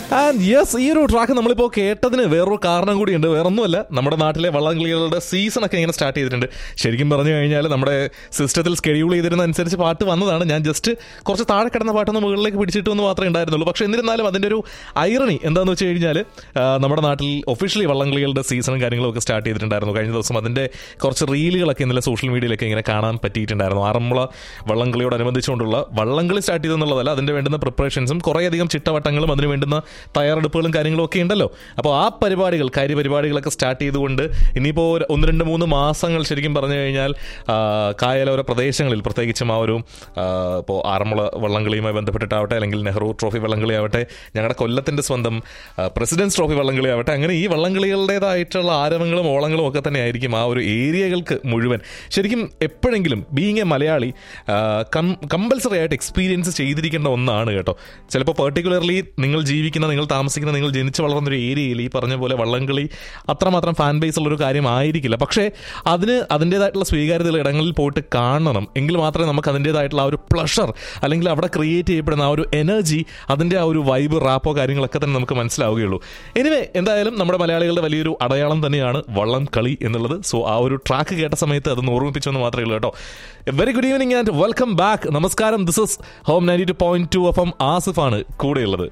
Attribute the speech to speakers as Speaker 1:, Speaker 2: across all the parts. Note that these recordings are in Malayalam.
Speaker 1: ആൻഡ് യെസ് ഈ ഒരു ട്രാക്ക് നമ്മളിപ്പോൾ കേട്ടതിന് വേറൊരു കാരണം കൂടിയുണ്ട് വേറൊന്നുമല്ല നമ്മുടെ നാട്ടിലെ വള്ളംകളികളുടെ സീസൺ ഒക്കെ ഇങ്ങനെ സ്റ്റാർട്ട് ചെയ്തിട്ടുണ്ട് ശരിക്കും പറഞ്ഞു കഴിഞ്ഞാൽ നമ്മുടെ സിസ്റ്റത്തിൽ സ്കെഡ്യൂൾ ചെയ്തിരുന്ന അനുസരിച്ച് പാട്ട് വന്നതാണ് ഞാൻ ജസ്റ്റ് കുറച്ച് താഴെ കിടന്ന പാട്ടൊന്ന് മുകളിലേക്ക് പിടിച്ചിട്ടു എന്ന് മാത്രമേ ഉണ്ടായിരുന്നുള്ളൂ പക്ഷേ എന്നിരുന്നാലും അതിൻ്റെ ഒരു ഐറണി എന്താണെന്ന് വെച്ച് കഴിഞ്ഞാൽ ആ, നമ്മുടെ നാട്ടിൽ ഒഫീഷ്യലി വള്ളംകളികളുടെ സീസണും കാര്യങ്ങളും ഒക്കെ സ്റ്റാർട്ട് ചെയ്തിട്ടുണ്ടായിരുന്നു കഴിഞ്ഞ ദിവസം അതിൻ്റെ കുറച്ച് റീലുകളൊക്കെ ഇന്നലെ സോഷ്യൽ മീഡിയയിലൊക്കെ ഇങ്ങനെ കാണാൻ പറ്റിയിട്ടുണ്ടായിരുന്നു ആറന്മുള വള്ളംകളിയോടനുബന്ധിച്ചുകൊണ്ടുള്ള വള്ളംകളി സ്റ്റാർട്ട് ചെയ്തെന്നുള്ളതല്ല അതിൻ്റെ വേണ്ടുന്ന പ്രിപ്പറേഷൻസും കുറേയധികം ചിട്ടവട്ടങ്ങളും അതിന് വേണ്ടുന്ന തയ്യാറെടുപ്പുകളും കാര്യങ്ങളും ഒക്കെ ഉണ്ടല്ലോ അപ്പോൾ ആ പരിപാടികൾ കാര്യപരിപാടികളൊക്കെ സ്റ്റാർട്ട് ചെയ്തുകൊണ്ട് ഇനിയിപ്പോൾ ഒരു ഒന്ന് രണ്ട് മൂന്ന് മാസങ്ങൾ ശരിക്കും പറഞ്ഞു കഴിഞ്ഞാൽ ആ, കായലോര പ്രദേശങ്ങളിൽ പ്രത്യേകിച്ചും ആ ഒരു ആ, ഇപ്പോൾ ആറന്മുള വള്ളംകളിയുമായി ബന്ധപ്പെട്ടിട്ടാവട്ടെ അല്ലെങ്കിൽ നെഹ്റു ട്രോഫി വള്ളംകളി ആവട്ടെ ഞങ്ങളുടെ കൊല്ലത്തിൻ്റെ സ്വന്തം പ്രസിഡൻസ് ട്രോഫി വള്ളംകളി ആവട്ടെ അങ്ങനെ ഈ വള്ളംകളികളുടേതായിട്ടുള്ള ആരവങ്ങളും ഓളങ്ങളും ഒക്കെ തന്നെ ആയിരിക്കും ആ ഒരു ഏരിയകൾക്ക് മുഴുവൻ ശരിക്കും എപ്പോഴെങ്കിലും ബീങ് എ മലയാളി കമ്പൽസറി ആയിട്ട് എക്സ്പീരിയൻസ് ചെയ്തിരിക്കേണ്ട ഒന്നാണ് കേട്ടോ ചിലപ്പോൾ പെർട്ടിക്കുലർലി നിങ്ങൾ ജീവിക്കുന്ന നിങ്ങൾ താമസിക്കുന്ന നിങ്ങൾ ജനിച്ചു വളർന്ന ഒരു ഏരിയയിൽ ഈ പറഞ്ഞ പോലെ വള്ളംകളി അത്രമാത്രം ഫാൻ ബേസ് ഉള്ളൊരു കാര്യം ആയിരിക്കില്ല പക്ഷേ അതിന് അതിൻ്റെതായിട്ടുള്ള സ്വീകാര്യതയുള്ള ഇടങ്ങളിൽ പോയിട്ട് കാണണം എങ്കിൽ മാത്രമേ നമുക്ക് അതിൻ്റെതായിട്ടുള്ള ആ ഒരു പ്ലഷർ അല്ലെങ്കിൽ അവിടെ ക്രിയേറ്റ് ചെയ്യപ്പെടുന്ന ആ ഒരു എനർജി അതിൻ്റെ ആ ഒരു വൈബ് റാപ്പോ കാര്യങ്ങളൊക്കെ തന്നെ നമുക്ക് മനസ്സിലാവുകയുള്ളൂ എനിവേ എന്തായാലും നമ്മുടെ മലയാളികളുടെ വലിയൊരു അടയാളം തന്നെയാണ് വള്ളം കളി എന്നുള്ളത് സോ ആ ഒരു ട്രാക്ക് കേട്ട സമയത്ത് അതൊന്ന് ഓർമ്മിപ്പിച്ചെന്ന് മാത്രമേ ഉള്ളൂ കേട്ടോ very good evening and welcome back നമസ്കാരം this is home ninety two point two F M ആസിഫാണ് കൂടെയുള്ളത്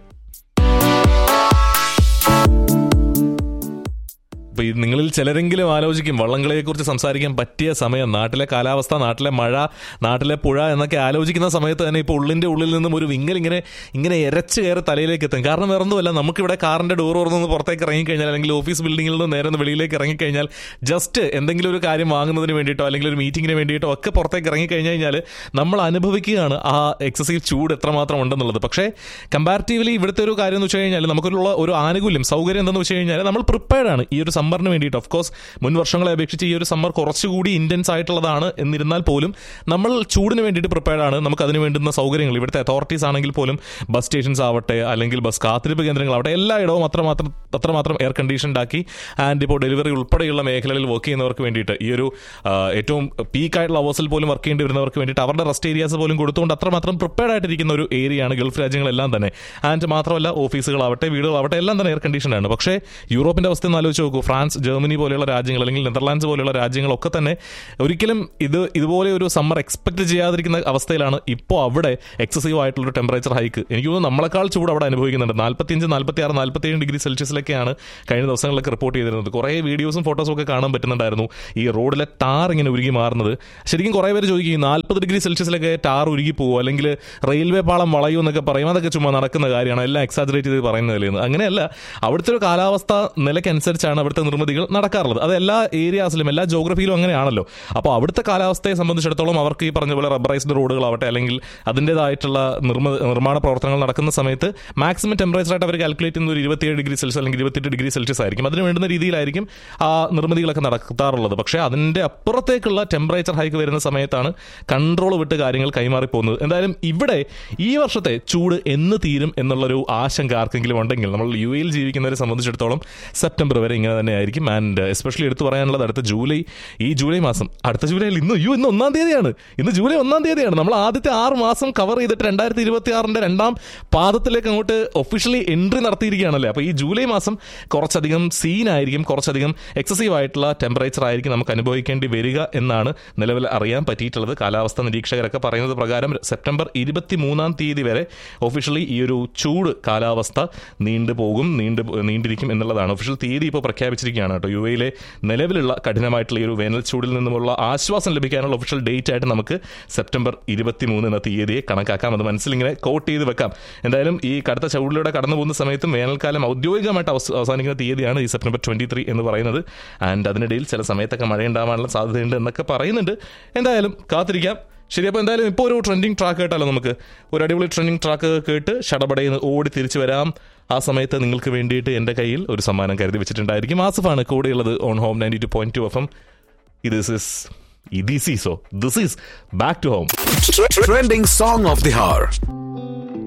Speaker 1: ഇപ്പൊ ഈ നിങ്ങളിൽ ചിലരെങ്കിലും ആലോചിക്കും വള്ളംകളിയെക്കുറിച്ച് സംസാരിക്കാൻ പറ്റിയ സമയം നാട്ടിലെ കാലാവസ്ഥ നാട്ടിലെ മഴ നാട്ടിലെ പുഴ എന്നൊക്കെ ആലോചിക്കുന്ന സമയത്ത് തന്നെ ഇപ്പോൾ ഉള്ളിന്റെ ഉള്ളിൽ നിന്നും ഒരു വിങ്ങൽ ഇങ്ങനെ ഇങ്ങനെ എരച്ച് കയറി തലയിലേക്ക് എത്തും കാരണം വേറൊന്നുമല്ല നമുക്കിവിടെ കാറിന്റെ ഡോർ തുറന്ന് പുറത്തേക്ക് ഇറങ്ങിക്കഴിഞ്ഞാൽ അല്ലെങ്കിൽ ഓഫീസ് ബിൽഡിങ്ങിൽ നിന്ന് നേരെ ഒന്ന് വെളിയിലേക്ക് ഇറങ്ങിക്കഴിഞ്ഞാൽ ജസ്റ്റ് എന്തെങ്കിലും ഒരു കാര്യം വാങ്ങുന്നതിന് വേണ്ടിയിട്ടോ അല്ലെങ്കിൽ ഒരു മീറ്റിങ്ങിന് വേണ്ടിയിട്ടോ ഒക്കെ പുറത്തേക്ക് ഇറങ്ങിക്കഴിഞ്ഞ് കഴിഞ്ഞാൽ നമ്മൾ അനുഭവിക്കുകയാണ് ആ എക്സസീവ് ചൂട് എത്രമാത്രം ഉണ്ടെന്നുള്ളത് പക്ഷേ കമ്പാരിറ്റീവ്ലി ഇവിടുത്തെ ഒരു കാര്യം എന്ന് വെച്ച് കഴിഞ്ഞാൽ നമുക്കുള്ള ഒരു ആനുകൂല്യം സൗകര്യം എന്തെന്ന് വെച്ച് കഴിഞ്ഞാൽ നമ്മൾ പ്രിപ്പയർഡ് ആണ് ഈ ഒരു സമ്മറിന് വേണ്ടിയിട്ട് ഓഫ് കോഴ്സ് മുൻ വർഷങ്ങളെ അപേക്ഷിച്ച് ഈ ഒരു സമ്മർ കുറച്ചുകൂടി ഇന്റൻസ് ആയിട്ടുള്ളതാണ് എന്നിരുന്നാൽ പോലും നമ്മൾ ചൂടിന് വേണ്ടിയിട്ട് പ്രിപ്പയർഡ് ആണ് നമുക്ക് അതിന് വേണ്ടുന്ന സൗകര്യങ്ങൾ ഇവിടുത്തെ അതോറിറ്റീസ് ആണെങ്കിൽ പോലും ബസ് സ്റ്റേഷൻസ് ആവട്ടെ അല്ലെങ്കിൽ ബസ് കാത്തിരിപ്പ് കേന്ദ്രങ്ങളാവട്ടെ എല്ലായിടവും അത്രമാത്രം അത്രമാത്രം എയർ കണ്ടീഷൻഡ് ആക്കി ആൻഡ് ഇപ്പോൾ ഡെലിവറി ഉൾപ്പെടെയുള്ള മേഖലകളിൽ വർക്ക് ചെയ്യുന്നവർക്ക് വേണ്ടിയിട്ട് ഈ ഒരു ആ, ഏറ്റവും പീക്ക് ആയിട്ടുള്ള അവേഴ്സിൽ പോലും വർക്ക് ചെയ്യേണ്ടി വരുന്നവർക്ക് വേണ്ടിയിട്ട് അവരുടെ റെസ്റ്റ് ഏരിയാസ് പോലും കൊടുത്തുകൊണ്ട് അത്രമാത്രം പ്രിപ്പയർഡ് ആയിട്ടിരിക്കുന്ന ഒരു ഏരിയയാണ് ഗൾഫ് രാജ്യങ്ങളെല്ലാം തന്നെ ആൻഡ് മാത്രമല്ല ഓഫീസുകളാവട്ടെ വീടുകളാവട്ടെ എല്ലാം തന്നെ എയർ കണ്ടീഷൻഡ് ആണ് പക്ഷേ യൂറോപ്പിന്റെ അവസ്ഥ ഒന്ന് ആലോചിച്ച് നോക്കൂ ഫ്രാൻസ് ജർമ്മനി പോലെയുള്ള രാജ്യങ്ങൾ അല്ലെങ്കിൽ നെതർലാൻഡ്സ് പോലെയുള്ള രാജ്യങ്ങളൊക്കെ തന്നെ ഒരിക്കലും ഇത് ഇതുപോലെ ഒരു സമ്മർ എക്സ്പെക്ട് ചെയ്യാതിരിക്കുന്ന അവസ്ഥയിലാണ് ഇപ്പോൾ അവിടെ എക്സസീവ് ആയിട്ടുള്ള ഒരു ടെമ്പറേച്ചർ ഹൈക്ക് എനിക്ക് തോന്നുന്നു നമ്മളെക്കാൾ ചൂട് അവിടെ അനുഭവിക്കുന്നുണ്ട് നാൽപ്പത്തിയഞ്ച് നാൽപ്പത്തി ആറ് നാൽപ്പത്തിയേഴ് ഡിഗ്രി സെൽഷ്യസിലൊക്കെയാണ് കഴിഞ്ഞ ദിവസങ്ങളിലൊക്കെ റിപ്പോർട്ട് ചെയ്തിരുന്നത് കുറേ വീഡിയോസും ഫോട്ടോസും ഒക്കെ കാണാൻ പറ്റുന്നുണ്ടായിരുന്നു ഈ റോഡിലെ ടാർ ഇങ്ങനെ ഉരുകി മാറുന്നത് ശരിക്കും കുറേ പേര് ചോദിക്കും നാൽപ്പത് ഡിഗ്രി സെൽഷ്യസിലൊക്കെ ടാർ ഉരുകി പോകുമോ അല്ലെങ്കിൽ റെയിൽവേ പാളം വളയും എന്നൊക്കെ പറയും അതൊക്കെ ചുമ്മാ നടക്കുന്ന കാര്യമാണ് എല്ലാം എക്സാജറേറ്റ് ചെയ്ത് പറയുന്നതിൽ അങ്ങനെയല്ല അവിടുത്തെ ഒരു കാലാവസ്ഥ നിലയ്ക്കനുസരിച്ചാണ് അവിടുത്തെ നിർമ്മിതികൾ നടക്കാറുള്ളത് അത് എല്ലാ ഏരിയാസിലും എല്ലാ ജോഗ്രഫിയിലും അങ്ങനെയാണല്ലോ അപ്പോൾ അവിടുത്തെ കാലാവസ്ഥയെ സംബന്ധിച്ചിടത്തോളം അവർക്ക് ഈ പറഞ്ഞ പോലെ റബ്ബറൈസ്ഡ് റോഡുകളാവട്ടെ അല്ലെങ്കിൽ അതിൻ്റെതായിട്ടുള്ള നിർമ്മ നിർമ്മാണ പ്രവർത്തനങ്ങൾ നടക്കുന്ന സമയത്ത് മാക്സിമം ടെമ്പറേച്ചർ ആയിട്ട് അവർ കാൽക്കുലേറ്റ് ചെയ്യുന്ന ഒരു ഇരുപത്തിയേഴ് ഡിഗ്രി സെൽഷ്യസ് അല്ലെങ്കിൽ ഇരുപത്തെട്ട് ഡിഗ്രി സെൽഷ്യസ് ആയിരിക്കും അതിന് വേണ്ടുന്ന രീതിയിലായിരിക്കും ആ നിർമ്മിതികളൊക്കെ നടത്താറുള്ളത് പക്ഷേ അതിൻ്റെ അപ്പുറത്തേക്കുള്ള ടെമ്പറേച്ചർ ഹൈക്ക് വരുന്ന സമയത്താണ് കൺട്രോൾ വിട്ട് കാര്യങ്ങൾ കൈമാറി പോകുന്നത് എന്തായാലും ഇവിടെ ഈ വർഷത്തെ ചൂട് എന്ന് തീരും എന്നുള്ളൊരു ആശങ്ക ആർക്കെങ്കിലും ഉണ്ടെങ്കിൽ നമ്മൾ യു എയിൽ ജീവിക്കുന്നവരെ സംബന്ധിച്ചിടത്തോളം സെപ്റ്റംബർ വരെ ഇങ്ങനെ തന്നെ ആയിരിക്കും ആൻഡ് എസ്പെഷ്യലി എടുത്തു പറയാനുള്ളത് അടുത്ത ജൂലൈ ഈ ജൂലൈ മാസം അടുത്ത ജൂലൈയിൽ ഇന്ന് അയ്യോ ഇന്ന് ഒന്നാം തീയതിയാണ് ഇന്ന് ജൂലൈ ഒന്നാം തീയതിയാണ് നമ്മൾ ആദ്യത്തെ ആറ് മാസം കവർ ചെയ്തിട്ട് രണ്ടായിരത്തി ഇരുപത്തി ആറിന്റെ രണ്ടാം പാദത്തിലേക്ക് അങ്ങോട്ട് ഒഫീഷ്യലി എൻട്രി നടത്തിയിരിക്കുകയാണല്ലേ അപ്പോൾ ഈ ജൂലൈ മാസം കുറച്ചധികം സീനായിരിക്കും കുറച്ചധികം എക്സസീവ് ആയിട്ടുള്ള ടെമ്പറേച്ചർ ആയിരിക്കും നമുക്ക് അനുഭവിക്കേണ്ടി വരിക എന്നാണ് നിലവിൽ അറിയാൻ പറ്റിയിട്ടുള്ളത് കാലാവസ്ഥ നിരീക്ഷകരൊക്കെ പറയുന്നത് പ്രകാരം സെപ്റ്റംബർ ഇരുപത്തി മൂന്നാം തീയതി വരെ ഒഫീഷ്യലി ഈ ഒരു ചൂട് കാലാവസ്ഥ നീണ്ടുപോകും നീണ്ടു നീണ്ടിരിക്കും എന്നുള്ളതാണ് ഒഫീഷ്യൽ തീയതി ഇപ്പോൾ പ്രഖ്യാപിച്ചിരിക്കുകയാണ് കേട്ടോ യു എയിലെ നിലവിലുള്ള കഠിനമായിട്ടുള്ള ഈ ഒരു വേനൽ ചൂടിൽ നിന്നുമുള്ള ആശ്വാസം ലഭിക്കാനുള്ള ഒഫീഷ്യൽ ഡേറ്റ് ആയിട്ട് നമുക്ക് സെപ്റ്റംബർ ഇരുപത്തി മൂന്ന് എന്ന തീയതിയെ കണക്കാക്കാം അത് മനസ്സിലിങ്ങനെ കോട്ട് ചെയ്ത് വെക്കാം എന്തായാലും ഈ കടുത്ത ചൂടിലൂടെ കടന്നു പോകുന്ന സമയത്തും വേനൽക്കാലം ഔദ്യോഗികമായിട്ട് അവസ് അവസാനിക്കുന്ന തീയതിയാണ് ഈ സെപ്റ്റംബർ ട്വന്റി ത്രീ എന്ന് പറയുന്നത് ആൻഡ് അതിനിടയിൽ ചില സമയത്തൊക്കെ മഴ ഉണ്ടാവാനുള്ള സാധ്യതയുണ്ട് എന്നൊക്കെ പറയുന്നുണ്ട് എന്തായാലും കാത്തിരിക്കാം ശരി അപ്പോൾ എന്തായാലും ഇപ്പോൾ ഒരു ട്രെൻഡിങ് ട്രാക്ക് കേട്ടാലോ നമുക്ക് ഒരു അടിപൊളി ട്രെൻഡിങ് ട്രാക്ക് കേട്ട് ഷടപടയിൽ നിന്ന് ഓടി തിരിച്ചു വരാം ആ സമയത്ത് നിങ്ങൾക്ക് വേണ്ടിയിട്ട് എൻ്റെ കയ്യിൽ ഒരു സമ്മാനം കരുതി വെച്ചിട്ടുണ്ടായിരിക്കും ആസിഫാണ് കൂടെയുള്ളത് on home ninety two point two F M ഇത് ഇസ് ഇത് ഈസോ this is back to home
Speaker 2: Trending song of the hour.